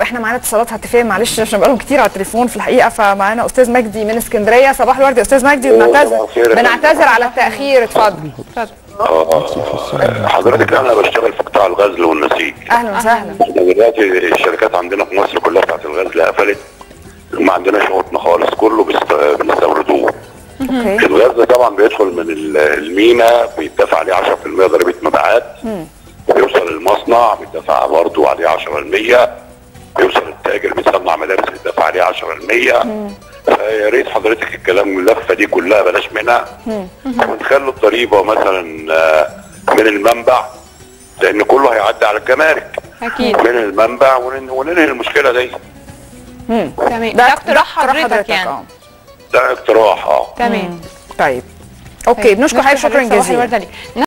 احنا معانا اتصالات هاتفيه معلش عشان بقالهم كتير على التليفون في الحقيقه فمعانا استاذ مجدي من اسكندريه صباح الورد يا استاذ مجدي صباح بنعتذر الخير يا فندم. بنعتذر على التاخير اتفضل اتفضل آه، حضرتك انا بشتغل في قطاع الغزل والنسيج اهلا وسهلا احنا دلوقتي الشركات عندنا في مصر كلها بتاعت الغزل قفلت ما عندناش قطن خالص كله بيست- بنستوردوه اوكي الغزل طبعا بيدخل من ال- المينا بيدفع عليه 10% ضريبه مبيعات بيوصل المصنع بيدفع برضه عليه 10% بيوصل التاجر بيصنع ملابس بيدفع عليه 10% فيا ريت حضرتك الكلام اللفه دي كلها بلاش منها ونخلوا الضريبه مثلا آه، من المنبع لان كله هيعدي على الجمارك اكيد من المنبع ونن- وننهي المشكله دي تمام ده اقتراح حضرتك يعني اه ده اقتراح اه تمام طيب اوكي بنشكر حضرتك شكرا صباح جزيلا الورد عليك